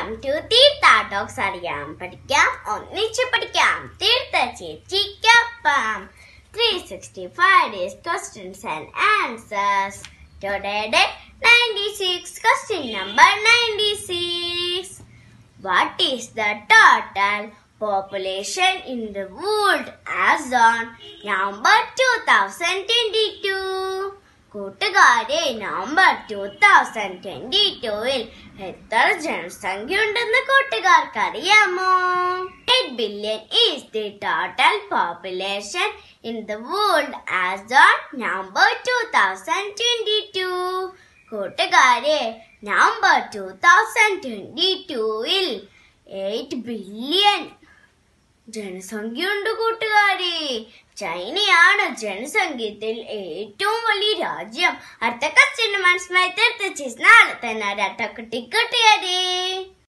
Welcome to Theertha talks അറിയാം പഠിക്കാം ഒന്നിച്ച് പഠിക്കാം തീർത്ഥ ചേച്ചിക്കൊപ്പം three sixty five days questions and answers ടുഡേയുടെ ninety six question number ninety six What is the total population in the world as on November 2022? കൂട്ടുകാരെ November two thousand twenty ടൂവിൽ എത്ര ജനസംഖ്യ ഉണ്ടെന്ന് കൂട്ടുകാർക്ക് അറിയാമോ eight billion is the total population in the world as on November two thousand twenty two കൂട്ടുകാരെ November two thousand twenty ടൂവിൽ eight billion ജനസംഖ്യയുണ്ട് കൂട്ടുകാരെ ചൈനയാണ് ജനസംഖ്യത്തിൽ ഏറ്റവും വലിയ രാജ്യം അടുത്ത കസ്റ്റമേഴ്സ് നാളെ തന്നെ ഒരട്ടക്കുട്ടി കൂട്ടുകാരെ